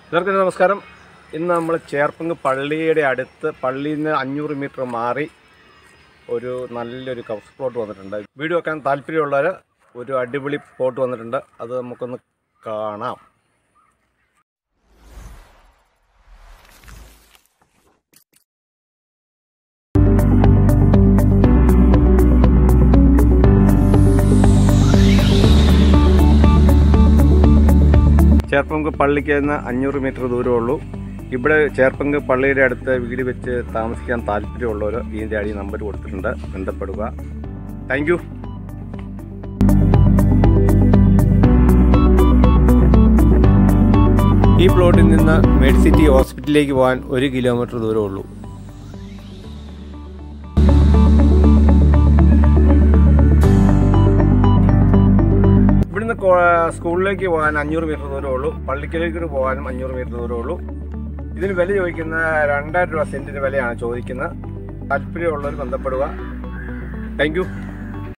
എല്ലാവർക്കും നമസ്കാരം ഇന്ന് നമ്മൾ ചേർപ്പങ്ക് പള്ളിയുടെ അടുത്ത് പള്ളിയിൽ നിന്ന് അഞ്ഞൂറ് മീറ്റർ മാറി ഒരു നല്ലൊരു ഹൗസ് പ്ലോട്ട് വന്നിട്ടുണ്ട് വീഡിയോ വെക്കാൻ താല്പര്യമുള്ളവർ ഒരു അടിപൊളി പ്ലോട്ട് വന്നിട്ടുണ്ട് അത് നമുക്കൊന്ന് കാണാം ചേർപ്പങ്ക് പള്ളിക്ക് നിന്ന് അഞ്ഞൂറ് മീറ്റർ ദൂരമേ ഉള്ളൂ ഇവിടെ ചേർപ്പങ്ക് പള്ളിയുടെ അടുത്ത് വീട് വെച്ച് താമസിക്കാൻ താല്പര്യമുള്ളവർ ഇതിൻ്റെ അടി നമ്പർ കൊടുത്തിട്ടുണ്ട് ബന്ധപ്പെടുക താങ്ക് യു ഈ പ്ലോട്ടിൽ നിന്ന് മെഡിസിറ്റി ഹോസ്പിറ്റലിലേക്ക് പോകാൻ ഒരു കിലോമീറ്റർ ദൂരമേ ഉള്ളൂ ഇവിടുന്ന് കോ- സ്കൂളിലേക്ക് പോകാൻ അഞ്ഞൂറ് മീറ്റർ ദൂരമേ ഉള്ളൂ പള്ളിക്കലേക്ക് പോകാനും അഞ്ഞൂറ് മീറ്റർ ദൂരമേ ഉള്ളൂ ഇതിന് വില ചോദിക്കുന്ന രണ്ടായിരം രൂപ സെന്റിന് വിലയാണ് ചോദിക്കുന്നത് താല്പര്യമുള്ളവർ ബന്ധപ്പെടുക താങ്ക് യു